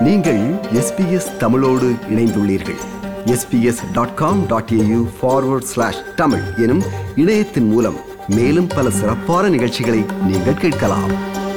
நீங்கள் எஸ்பிஎஸ் தமிழோடு இணைந்துள்ளீர்கள் SBS dot com dot AU forward slash Tamil எனும் இணையத்தின் மூலம் மேலும் பல சிறப்பான நிகழ்ச்சிகளை நீங்கள் கேட்கலாம்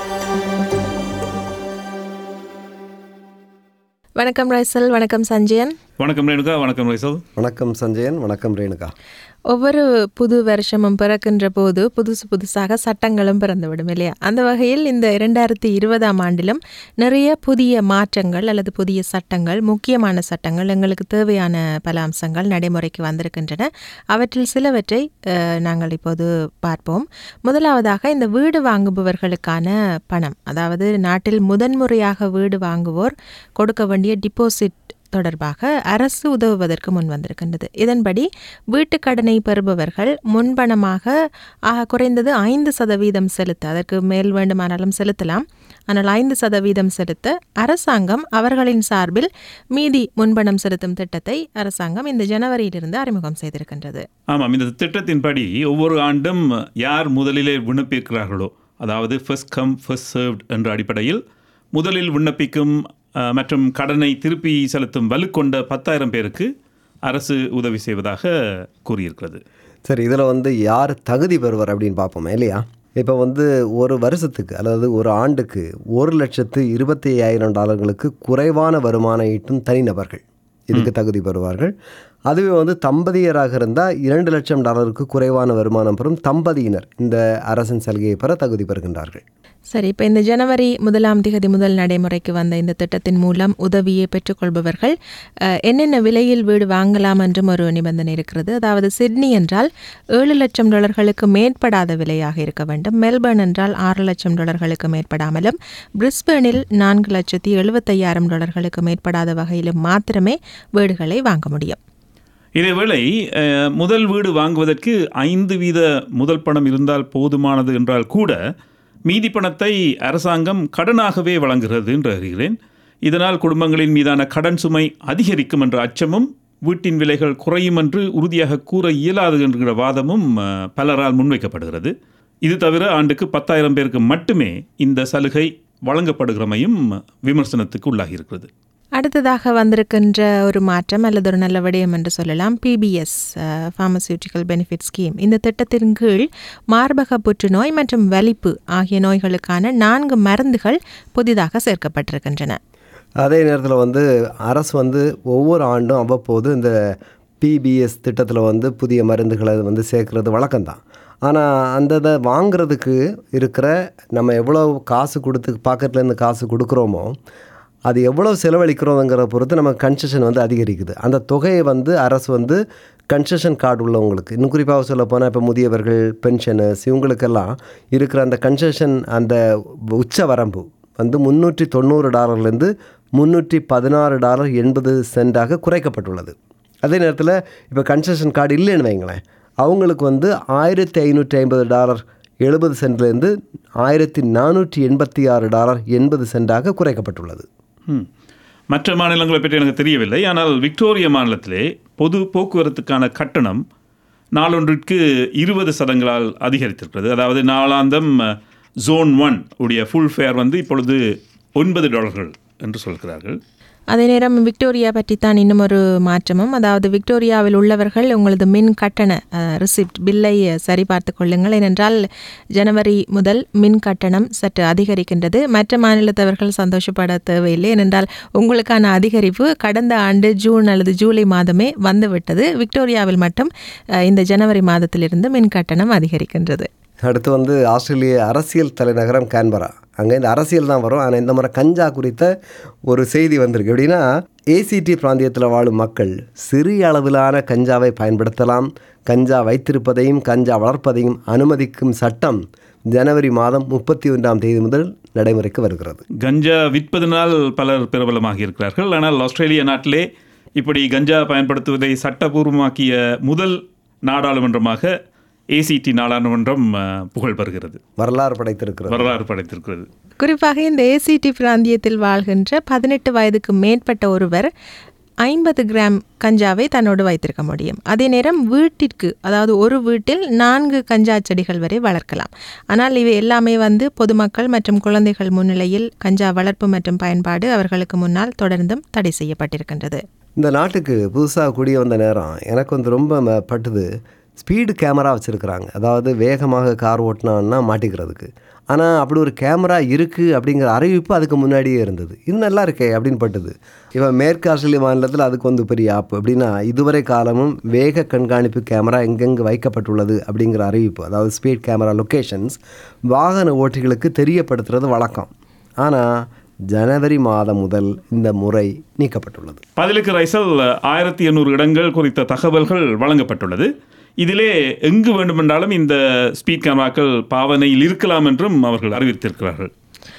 வணக்கம் ரைசல் வணக்கம் சஞ்சயன் வணக்கம் ரேணுகா வணக்கம் ரைசல் வணக்கம் சஞ்சயன் வணக்கம் ரேணுகா ஒவ்வொரு புது வருஷமும் பிறக்கின்ற போது புதுசு புதுசாக சட்டங்களும் பிறந்துவிடும் இல்லையா அந்த வகையில் இந்த இரண்டாயிரத்தி இருபதாம் ஆண்டிலும் நிறைய புதிய மாற்றங்கள் அல்லது புதிய சட்டங்கள் முக்கியமான சட்டங்கள் எங்களுக்கு தேவையான பல அம்சங்கள் நடைமுறைக்கு வந்திருக்கின்றன அவற்றில் சிலவற்றை அஹ், நாங்கள் இப்போது பார்ப்போம் முதலாவதாக இந்த வீடு வாங்குபவர்களுக்கான பணம் அதாவது நாட்டில் முதன்முறையாக வீடு வாங்குவோர் கொடுக்க வேண்டிய டிபாசிட் தொடர்பாக அரசு உதவுவதற்கு முன் வந்திருக்கின்றது இதன்படி வீட்டுக் கடனை பெறுபவர்கள் முன்பணமாக ஆக குறைந்தது ஐந்து சதவீதம் செலுத்த அதற்கு மேல் வேண்டுமானாலும் செலுத்தலாம் ஆனால் ஐந்து சதவீதம் செலுத்த அரசாங்கம் அவர்களின் சார்பில் மீதி முன்பணம் செலுத்தும் திட்டத்தை அரசாங்கம் இந்த ஜனவரியிலிருந்து அறிமுகம் செய்திருக்கின்றது ஆமாம் இந்த திட்டத்தின்படி ஒவ்வொரு ஆண்டும் யார் முதலிலே விண்ணப்பிக்கிறார்களோ அதாவது ஃபர்ஸ்ட் கம் ஃபர்ஸ்ட் சர்வ்ட் என்ற அடிப்படையில் முதலில் விண்ணப்பிக்கும் அஹ், மற்றும் கடனை திருப்பி செலுத்தும் வலுக்கொண்ட பத்தாயிரம் பேருக்கு அரசு உதவி செய்வதாக கூறியிருக்கிறது சரி இதில் வந்து யார் தகுதி பெறுவர் அப்படின்னு பார்ப்போம் இல்லையா இப்போ வந்து ஒரு வருஷத்துக்கு அதாவது ஒரு ஆண்டுக்கு ஒரு லட்சத்து இருபத்தி ஐயாயிரம் டாலர்களுக்கு குறைவான வருமானம் ஈட்டும் தனிநபர்கள் இதுக்கு தகுதி பெறுவார்கள் அதுவே வந்து தம்பதியராக இருந்தால் இரண்டு லட்சம் டாலருக்கு குறைவான வருமானம் பெறும் தம்பதியினர் இந்த அரசின் சலுகையை பெற தகுதி பெறுகின்றார்கள் சரி இப்போ இந்த ஜனவரி முதலாம் திகதி முதல் நடைமுறைக்கு வந்த இந்த திட்டத்தின் மூலம் உதவியை பெற்றுக்கொள்பவர்கள் அஹ், என்னென்ன விலையில் வீடு வாங்கலாம் என்றும் ஒரு நிபந்தனை இருக்கிறது அதாவது சிட்னி என்றால் ஏழு லட்சம் டாலர்களுக்கு மேற்படாத விலையாக இருக்க வேண்டும் மெல்பர்ன் என்றால் ஆறு லட்சம் டாலர்களுக்கு மேற்படாமலும் பிரிஸ்பேனில் நான்கு லட்சத்தி எழுபத்தையாயிரம் டாலர்களுக்கு மேற்படாத வகையிலும் மாத்திரமே வீடுகளை வாங்க முடியும் இதேவேளை அஹ், முதல் வீடு வாங்குவதற்கு ஐந்து வீத முதல் பணம் இருந்தால் போதுமானது என்றால் கூட மீதி பணத்தை அரசாங்கம் கடனாகவே வழங்குகிறது என்று அறிகிறேன் இதனால் குடும்பங்களின் மீதான கடன் சுமை அதிகரிக்கும் என்ற அச்சமும் வீட்டின் விலைகள் குறையும் என்று உறுதியாக கூற இயலாது என்கிற வாதமும் அஹ், பலரால் முன்வைக்கப்படுகிறது இது தவிர ஆண்டுக்கு பத்தாயிரம் பேருக்கு மட்டுமே இந்த சலுகை வழங்கப்படுகிறமையும் விமர்சனத்துக்கு உள்ளாகியிருக்கிறது அடுத்ததாக வந்திருக்கின்ற ஒரு மாற்றம் அல்லது ஒரு நல்ல விடயம் என்று சொல்லலாம் பிபிஎஸ் ஃபார்மசியூட்டிக்கல் பெனிஃபிட் ஸ்கீம் இந்த திட்டத்தின் கீழ் மார்பக புற்றுநோய் மற்றும் வலிப்பு ஆகிய நோய்களுக்கான நான்கு மருந்துகள் புதிதாக சேர்க்கப்பட்டிருக்கின்றன அதே நேரத்தில் வந்து அரசு வந்து ஒவ்வொரு ஆண்டும் அவ்வப்போது இந்த பிபிஎஸ் திட்டத்தில் வந்து புதிய மருந்துகளை வந்து சேர்க்கறது வழக்கம்தான் ஆனால் அந்த இதை வாங்குறதுக்கு இருக்கிற நம்ம எவ்வளோ காசு கொடுத்து பாக்கெட்லேருந்து காசு கொடுக்குறோமோ அது எவ்வளோ செலவழிக்கிறோங்கிற பொறுத்து நம்ம கன்செஷன் வந்து அதிகரிக்குது அந்த தொகையை வந்து அரசு வந்து கன்செஷன் கார்டு உள்ளவங்களுக்கு இன்னும் குறிப்பாக சொல்ல போனால் இப்போ முதியவர்கள் பென்ஷனர்ஸ் இவங்களுக்கெல்லாம் இருக்கிற அந்த கன்செஷன் அந்த உச்ச வரம்பு வந்து முந்நூற்றி தொண்ணூறு டாலர்லேருந்து முந்நூற்றி பதினாறு டாலர் எண்பது சென்டாக குறைக்கப்பட்டுள்ளது அதே நேரத்தில் இப்போ கன்செஷன் கார்டு இல்லைன்னு வைங்களேன் அவங்களுக்கு வந்து ஆயிரத்தி ஐநூற்றி ஐம்பது டாலர் எழுபது சென்ட்லேருந்து ஆயிரத்தி நானூற்றி எண்பத்தி ஆறு டாலர் எண்பது சென்டாக குறைக்கப்பட்டுள்ளது ம். மற்ற மாநிலங்களை பற்றி எனக்கு தெரியவில்லை ஆனால் விக்டோரியா மாநிலத்திலே பொது போக்குவரத்துக்கான கட்டணம் நாளொன்றிற்கு இருபது சதங்களால் அதிகரித்திருக்கிறது அதாவது நாளாந்தம் ஜோன் ஒன் உடைய ஃபுல் ஃபேர் வந்து இப்பொழுது ஒன்பது டாலர்கள் என்று சொல்கிறார்கள் அதே நேரம் விக்டோரியா பற்றித்தான் இன்னும் ஒரு மாற்றமும் அதாவது விக்டோரியாவில் உள்ளவர்கள் உங்களது மின் கட்டண ரிசிப்ட் பில்லை அஹ், சரிபார்த்து கொள்ளுங்கள் ஏனென்றால் ஜனவரி முதல் மின் கட்டணம் சற்று அதிகரிக்கின்றது மற்ற மாநிலத்தவர்கள் சந்தோஷப்பட தேவையில்லை ஏனென்றால் உங்களுக்கான அதிகரிப்பு கடந்த ஆண்டு ஜூன் அல்லது ஜூலை மாதமே வந்துவிட்டது விக்டோரியாவில் மட்டும் அஹ், இந்த ஜனவரி மாதத்திலிருந்து மின் கட்டணம் அதிகரிக்கின்றது அடுத்து வந்து ஆஸ்திரேலிய அரசியல் தலைநகரம் கேன்பரா அங்கே இந்த அரசியல் தான் வரும் ஆனால் இந்த முறை கஞ்சா குறித்த ஒரு செய்தி வந்திருக்கு எப்படின்னா ஏசிடி பிராந்தியத்தில் வாழும் மக்கள் சிறிய அளவிலான கஞ்சாவை பயன்படுத்தலாம் கஞ்சா வைத்திருப்பதையும் கஞ்சா வளர்ப்பதையும் அனுமதிக்கும் சட்டம் ஜனவரி மாதம் முப்பத்தி ஒன்றாம் தேதி முதல் நடைமுறைக்கு வருகிறது கஞ்சா விற்பதனால் பலர் பிரபலமாகி இருக்கிறார்கள் ஆனால் ஆஸ்திரேலிய நாட்டிலே இப்படி கஞ்சா பயன்படுத்துவதை சட்டபூர்வமாக்கிய முதல் நாடாளுமன்றமாக ஏசிடி நாடாளுமன்றம் அஹ், புகழ் பெறுகிறது வரலாறு படைத்திருக்கிறது வரலாறு படைத்திருக்கிறது குறிப்பாக இந்த ஏசிடி பிராந்தியத்தில் வாழ்கின்ற பதினெட்டு வயதுக்கு மேற்பட்ட ஒருவர் ஐம்பது கிராம் கஞ்சாவை தன்னோடு வைத்திருக்க முடியும் அதே நேரம் வீட்டிற்கு அதாவது ஒரு வீட்டில் நான்கு கஞ்சா செடிகள் வரை வளர்க்கலாம் ஆனால் இவை எல்லாமே வந்து பொதுமக்கள் மற்றும் குழந்தைகள் முன்னிலையில் கஞ்சா வளர்ப்பு மற்றும் பயன்பாடு அவர்களுக்கு முன்னால் தொடர்ந்தும் தடை செய்யப்பட்டிருக்கின்றது இந்த நாட்டுக்கு புதுசாக குடிய வந்த நேரம் எனக்கு வந்து ரொம்ப ம- பட்டுது ஸ்பீடு கேமரா வச்சுருக்குறாங்க அதாவது வேகமாக கார் ஓட்டினான்னா மாட்டிக்கிறதுக்கு ஆனால் அப்படி ஒரு கேமரா இருக்குது அப்படிங்கிற அறிவிப்பு அதுக்கு முன்னாடியே இருந்தது இது நல்லா இருக்கே அப்படின்னு பட்டுது இப்போ மேற்கு ஆஸ்திரேலிய மாநிலத்தில் அதுக்கு வந்து பெரிய ஆப் அப்படின்னா இதுவரை காலமும் வேக கண்காணிப்பு கேமரா எங்கெங்கு வைக்கப்பட்டுள்ளது அப்படிங்கிற அறிவிப்பு அதாவது ஸ்பீட் கேமரா லொக்கேஷன்ஸ் வாகன ஓட்டிகளுக்கு தெரியப்படுத்துறது வழக்கம் ஆனால் ஜனவரி மாதம் முதல் இந்த முறை நீக்கப்பட்டுள்ளது பதிலுக்கு ரைசல் ஆயிரத்தி எண்ணூறு இடங்கள் குறித்த தகவல்கள் வழங்கப்பட்டுள்ளது இதிலே எங்கு வேண்டுமென்றாலும் இந்த ஸ்பீட் கேமராக்கள் பாவனையில் இருக்கலாம் என்றும் அவர்கள் அறிவித்திருக்கிறார்கள்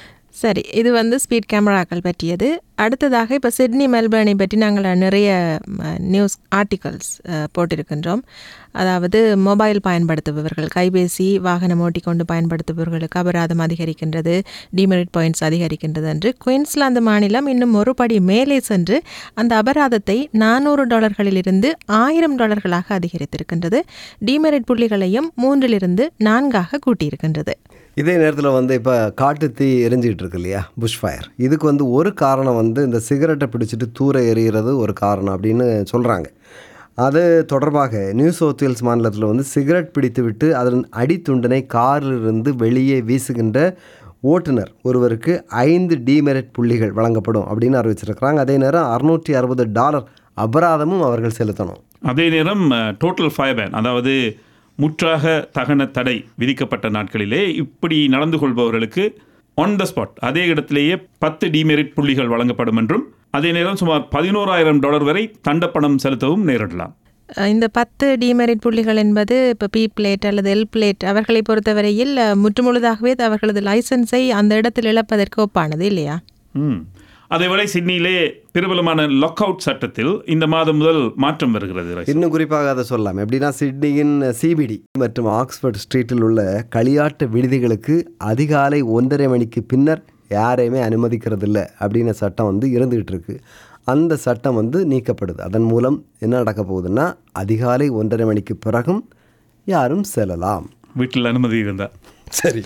சரி இது வந்து ஸ்பீட் கேமராக்கள் பற்றியது அடுத்ததாக இப்போ சிட்னி மெல்பர்னை பற்றி நாங்கள் நிறைய நியூஸ் ஆர்டிகல்ஸ் போட்டிருக்கின்றோம் அதாவது மொபைல் பயன்படுத்துபவர்கள் கைபேசி வாகனம் ஓட்டிக்கொண்டு பயன்படுத்துபவர்களுக்கு அபராதம் அதிகரிக்கின்றது டிமெரிட் பாயிண்ட்ஸ் அதிகரிக்கின்றது என்று குயின்ஸ்லாந்து மாநிலம் இன்னும் ஒரு படி மேலே சென்று அந்த அபராதத்தை நானூறு டாலர்களிலிருந்து ஆயிரம் டாலர்களாக அதிகரித்திருக்கின்றது டிமெரிட் புள்ளிகளையும் மூன்றிலிருந்து நான்காக கூட்டியிருக்கின்றது இதே நேரத்தில் வந்து இப்போ காட்டுத்தீ எரிஞ்சிக்கிட்டு இருக்கு இல்லையா புஷ் ஃபயர் இதுக்கு வந்து ஒரு காரணம் வந்து இந்த சிகரெட்டை பிடிச்சிட்டு தூர எறிகிறது ஒரு காரணம் அப்படின்னு சொல்கிறாங்க அது தொடர்பாக நியூ சவுத் வேல்ஸ் மாநிலத்தில் வந்து சிகரெட் பிடித்துவிட்டு அதன் அடித்துண்டினை காரிலிருந்து வெளியே வீசுகின்ற ஓட்டுநர் ஒருவருக்கு ஐந்து டிமெரிட் புள்ளிகள் வழங்கப்படும் அப்படின்னு அறிவிச்சிருக்கிறாங்க அதே நேரம் அறுநூற்றி அறுபது டாலர் அபராதமும் அவர்கள் செலுத்தணும் அதே நேரம் டோட்டல் ஃபயர் பேன் அதாவது முற்றாக தகன தடை விதிக்கப்பட்ட நாட்களிலே இப்படி நடந்து கொள்பவர்களுக்கு ஆன் த ஸ்பாட் அதே இடத்திலேயே பத்து டிமெரிட் புள்ளிகள் வழங்கப்படும் என்றும் அதே நேரம் சுமார் பதினோராயிரம் டாலர் வரை தண்டப்பணம் செலுத்தவும் நேரிடலாம் அஹ் இந்த பத்து டிமெரிட் புள்ளிகள் என்பது இப்போ பி பிளேட் அல்லது எல் பிளேட் அவர்களை பொறுத்தவரையில் அஹ், முற்றுமுழுதாகவே அவர்களது லைசன்ஸை அந்த இடத்தில் இழப்பதற்கு ஒப்பானது இல்லையா ம் அதேவேளை சிட்னியிலே பிரபலமான லாக் அவுட் சட்டத்தில் இந்த மாதம் முதல் மாற்றம் வருகிறது ரைசல். இன்னும் குறிப்பாக அதை சொல்லலாம் எப்படின்னா சிட்னியின் சிபிடி மற்றும் ஆக்ஸ்போர்ட் ஸ்ட்ரீட்டில் உள்ள களியாட்டு விடுதிகளுக்கு அதிகாலை ஒன்றரை மணிக்கு பின்னர் யாரையுமே அனுமதிக்கிறது இல்லை அப்படின்னு சட்டம் வந்து இருந்துகிட்டு இருக்கு அந்த சட்டம் வந்து நீக்கப்படுது அதன் மூலம் என்ன நடக்க போகுதுன்னா அதிகாலை ஒன்றரை மணிக்கு பிறகும் யாரும் செல்லலாம் வீட்டில் அனுமதி இருந்தால் சரி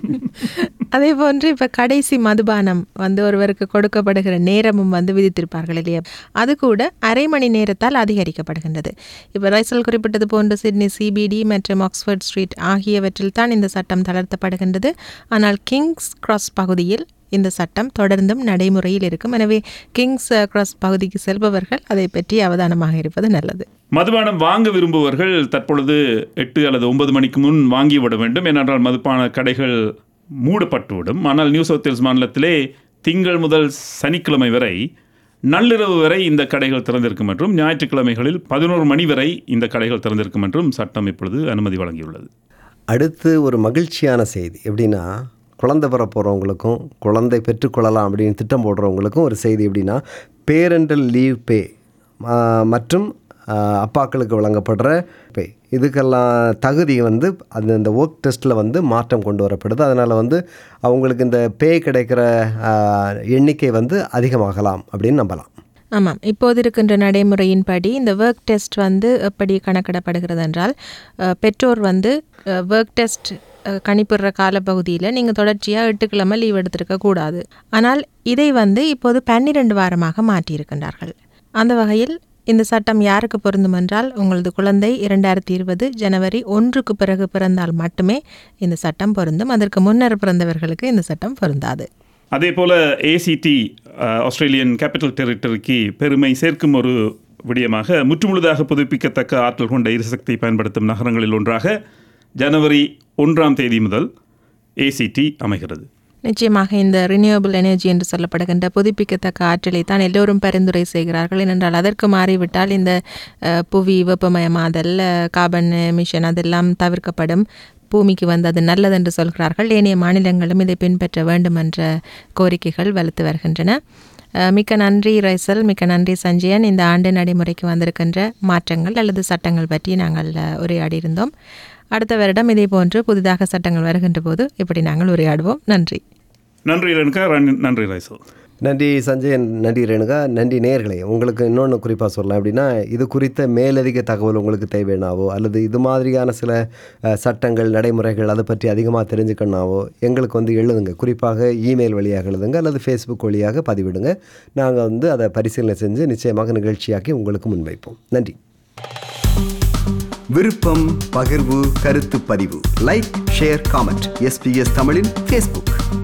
அதே போன்று இப்போ கடைசி மதுபானம் வந்து ஒருவருக்கு கொடுக்கப்படுகிற நேரமும் வந்து விதித்திருப்பார்கள் இல்லையா அது கூட அரை மணி நேரத்தால் அதிகரிக்கப்படுகின்றது இப்போ ரைசல் குறிப்பிட்டது போன்று சிட்னி சிபிடி மற்றும் ஆக்ஸ்ஃபோர்ட் ஸ்ட்ரீட் ஆகியவற்றில் தான் இந்த சட்டம் தளர்த்தப்படுகின்றது ஆனால் கிங்ஸ் கிராஸ் பகுதியில் இந்த சட்டம் தொடர்ந்தும் நடைமுறையில் இருக்கும் எனவே கிங்ஸ் கிராஸ் பகுதிக்கு செல்பவர்கள் அதை பற்றி அவதானமாக இருப்பது நல்லது மதுபானம் வாங்க விரும்புபவர்கள் தற்பொழுது எட்டு அல்லது ஒன்பது மணிக்கு முன் வாங்கிவிட வேண்டும் ஏனென்றால் மதுபான கடைகள் மூடப்பட்டுவிடும் ஆனால் நியூ சவுத் வேல்ஸ் மாநிலத்திலே திங்கள் முதல் சனிக்கிழமை வரை நள்ளிரவு வரை இந்த கடைகள் திறந்திருக்கும் என்றும் ஞாயிற்றுக்கிழமைகளில் பதினோரு மணி வரை இந்த கடைகள் திறந்திருக்கும் என்றும் சட்டம் இப்பொழுது அனுமதி வழங்கியுள்ளது அடுத்து ஒரு மகிழ்ச்சியான செய்தி எப்படின்னா குழந்தை பெற போகிறவங்களுக்கும் குழந்தை பெற்றுக்கொள்ளலாம் அப்படின்னு திட்டம் போடுறவங்களுக்கும் ஒரு செய்தி எப்படின்னா பேரண்டல் லீவ் பே மற்றும் ஆ, அப்பாக்களுக்கு வழங்கப்படுற பே இதுக்கெல்லாம் தகுதி வந்து அந்த இந்த ஒர்க் டெஸ்ட்டில் வந்து மாற்றம் கொண்டு வரப்படுது அதனால் வந்து அவங்களுக்கு இந்த பே கிடைக்கிற ஆ, எண்ணிக்கை வந்து அதிகமாகலாம் அப்படின்னு நம்பலாம் ஆமாம் இப்போது இருக்கின்ற நடைமுறையின்படி இந்த ஒர்க் டெஸ்ட் வந்து எப்படி கணக்கிடப்படுகிறது என்றால் அஹ், பெற்றோர் வந்து ஒர்க் டெஸ்ட் கணிப்புற காலப்பகுதியில் நீங்கள் தொடர்ச்சியாக எட்டு கிழமை லீவ் எடுத்திருக்க கூடாது ஆனால் இதை வந்து இப்போது பன்னிரண்டு வாரமாக மாற்றியிருக்கின்றார்கள் அந்த வகையில் இந்த சட்டம் யாருக்கு பொருந்தும் என்றால் உங்களது குழந்தை இரண்டாயிரத்தி இருபது ஜனவரி ஒன்றுக்கு பிறகு பிறந்தால் மட்டுமே இந்த சட்டம் பொருந்தும் அதற்கு முன்னர் பிறந்தவர்களுக்கு இந்த சட்டம் பொருந்தாது அதே போல ஏசிடி ஆஸ்திரேலியன் கேபிட்டல் டெரிட்டரிக்கு பெருமை சேர்க்கும் ஒரு விடயமாக முற்றுமுழுதாக புதுப்பிக்கத்தக்க ஆற்றல் கொண்ட எரிசக்தியை பயன்படுத்தும் நகரங்களில் ஒன்றாக ஜனவரி ஒன்றாம் தேதி முதல் ஏசிடி அமைகிறது நிச்சயமாக இந்த ரினியூவபிள் எனர்ஜி என்று சொல்லப்படுகின்ற புதுப்பிக்கத்தக்க ஆற்றலை தான் எல்லோரும் பரிந்துரை செய்கிறார்கள் ஏனென்றால் அதற்கு மாறிவிட்டால் இந்த அஹ், புவி வெப்பமயமாதல் அஹ், கார்பன் எமிஷன் அதெல்லாம் தவிர்க்கப்படும் பூமிக்கு வந்து அது நல்லதென்று சொல்கிறார்கள் ஏனைய மாநிலங்களும் இதை பின்பற்ற வேண்டும் என்ற கோரிக்கைகள் வலுத்து வருகின்றன அஹ், மிக்க நன்றி ரைசல் மிக்க நன்றி சஞ்சயன் இந்த ஆண்டு நடைமுறைக்கு வந்திருக்கின்ற மாற்றங்கள் அல்லது சட்டங்கள் பற்றி நாங்கள் அஹ், உரையாடியிருந்தோம் அடுத்த வருடம் இதே போன்று புதிதாக சட்டங்கள் வருகின்ற போது இப்படி நாங்கள் உரையாடுவோம் நன்றி நன்றி ரன்கா நன்றி ரைசல் நன்றி சஞ்சய் நன்றி ரேணுகா நன்றி நேயர்களே உங்களுக்கு இன்னொன்று குறிப்பாக சொல்லலாம் அப்படின்னா இது குறித்த மேலதிக தகவல் உங்களுக்கு தேவைனாவோ அல்லது இது மாதிரியான சில அஹ், சட்டங்கள் நடைமுறைகள் அதை பற்றி அதிகமாக தெரிஞ்சுக்கணுனாவோ எங்களுக்கு வந்து எழுதுங்க குறிப்பாக இமெயில் வழியாக எழுதுங்க அல்லது ஃபேஸ்புக் வழியாக பதிவிடுங்க நாங்கள் வந்து அதை பரிசீலனை செஞ்சு நிச்சயமாக நிகழ்ச்சியாக்கி உங்களுக்கு முன்வைப்போம் நன்றி விருப்பம் பகிர்வு கருத்து பதிவு லைக் ஷேர் காமெண்ட் எஸ்பிஎஸ் தமிழின் ஃபேஸ்புக்